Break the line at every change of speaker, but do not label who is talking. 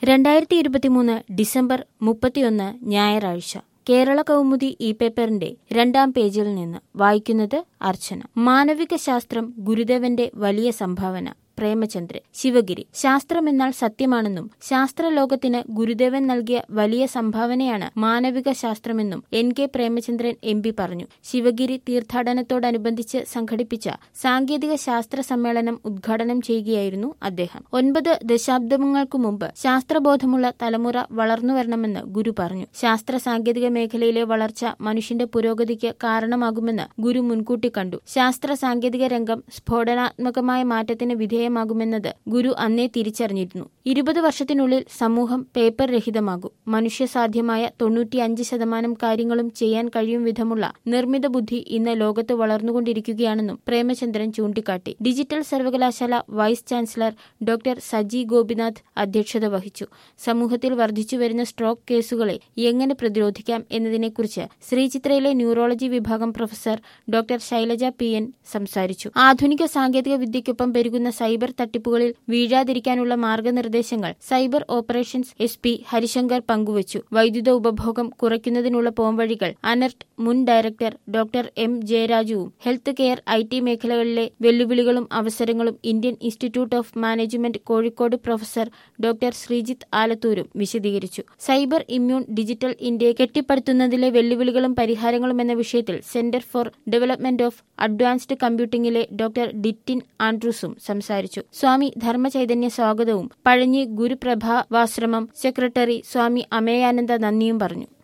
രണ്ടായിരത്തി ഇരുപത്തിമൂന്ന് ഡിസംബർ മുപ്പത്തിയൊന്ന് ഞായറാഴ്ച കേരള കൗമുദി ഇ പേപ്പറിന്റെ രണ്ടാം പേജിൽ നിന്ന് വായിക്കുന്നത് അർച്ചന മാനവിക ശാസ്ത്രം ഗുരുദേവന്റെ വലിയ സംഭാവന പ്രേമചന്ദ്രൻ ശിവഗിരി ശാസ്ത്രമെന്നാൽ സത്യമാണെന്നും ശാസ്ത്രലോകത്തിന് ഗുരുദേവൻ നൽകിയ വലിയ സംഭാവനയാണ് മാനവിക ശാസ്ത്രമെന്നും N K Premachandran M P പറഞ്ഞു ശിവഗിരി തീർത്ഥാടനത്തോടനുബന്ധിച്ച് സംഘടിപ്പിച്ച സാങ്കേതിക ശാസ്ത്ര സമ്മേളനം ഉദ്ഘാടനം ചെയ്യുകയായിരുന്നു അദ്ദേഹം ഒൻപത് ദശാബ്ദങ്ങൾക്കു മുമ്പ് ശാസ്ത്രബോധമുള്ള തലമുറ വളർന്നുവരണമെന്ന് ഗുരു പറഞ്ഞു ശാസ്ത്ര സാങ്കേതിക മേഖലയിലെ വളർച്ച മനുഷ്യന്റെ പുരോഗതിക്ക് കാരണമാകുമെന്ന് ഗുരു മുൻകൂട്ടി കണ്ടു ശാസ്ത്ര സാങ്കേതിക രംഗം സ്ഫോടനാത്മകമായ മാറ്റത്തിന് വിധേയമാകുമെന്നത് ഗുരു അന്നേ തിരിച്ചറിഞ്ഞിരുന്നു ഇരുപത് വർഷത്തിനുള്ളിൽ സമൂഹം പേപ്പർ രഹിതമാകും മനുഷ്യസാധ്യമായ തൊണ്ണൂറ്റിയഞ്ച് ശതമാനം കാര്യങ്ങളും ചെയ്യാൻ കഴിയും വിധമുള്ള നിർമ്മിത ബുദ്ധി ഇന്ന് ലോകത്ത് വളർന്നുകൊണ്ടിരിക്കുകയാണെന്നും പ്രേമചന്ദ്രൻ ചൂണ്ടിക്കാട്ടി ഡിജിറ്റൽ സർവകലാശാല vice chancellor doctor Saji Gopinath അധ്യക്ഷത വഹിച്ചു സമൂഹത്തിൽ വർദ്ധിച്ചുവരുന്ന സ്ട്രോക്ക് കേസുകളെ എങ്ങനെ പ്രതിരോധിക്കാം എന്നതിനെക്കുറിച്ച് ശ്രീചിത്രയിലെ ന്യൂറോളജി വിഭാഗം professor doctor Shailaja P N സംസാരിച്ചു ആധുനിക സാങ്കേതിക വിദ്യയ്ക്കൊപ്പം പെരുകുന്ന സൈബർ തട്ടിപ്പുകളിൽ വീഴാതിരിക്കാനുള്ള മാർഗനിർദ്ദേശങ്ങൾ cyber operations S P Harishankar പങ്കുവച്ചു വൈദ്യുത ഉപഭോഗം കുറയ്ക്കുന്നതിനുള്ള പോംവഴികൾ അനർട്ട് മുൻ ഡയറക്ടർ ഡോക്ടർ എം ജയരാജുവും ഹെൽത്ത് കെയർ ഐ ടി മേഖലകളിലെ വെല്ലുവിളികളും അവസരങ്ങളും Indian Institute of Management Kozhikode professor doctor Sreejith ആലത്തൂരും വിശദീകരിച്ചു സൈബർ ഇമ്മ്യൂൺ ഡിജിറ്റൽ ഇന്ത്യയെ കെട്ടിപ്പടുത്തുന്നതിലെ വെല്ലുവിളികളും പരിഹാരങ്ങളും എന്ന വിഷയത്തിൽ centre for development of advanced കമ്പ്യൂട്ടിംഗിലെ ഡോക്ടർ ഡിറ്റിൻ ആൻഡ്രൂസും സംസാരിച്ചു സ്വാമി ധർമ്മചൈതന്യ സ്വാഗതവും പഴഞ്ഞി ഗുരുപ്രഭാവാശ്രമം സെക്രട്ടറി സ്വാമി അമേയാനന്ദ നന്ദിയും പറഞ്ഞു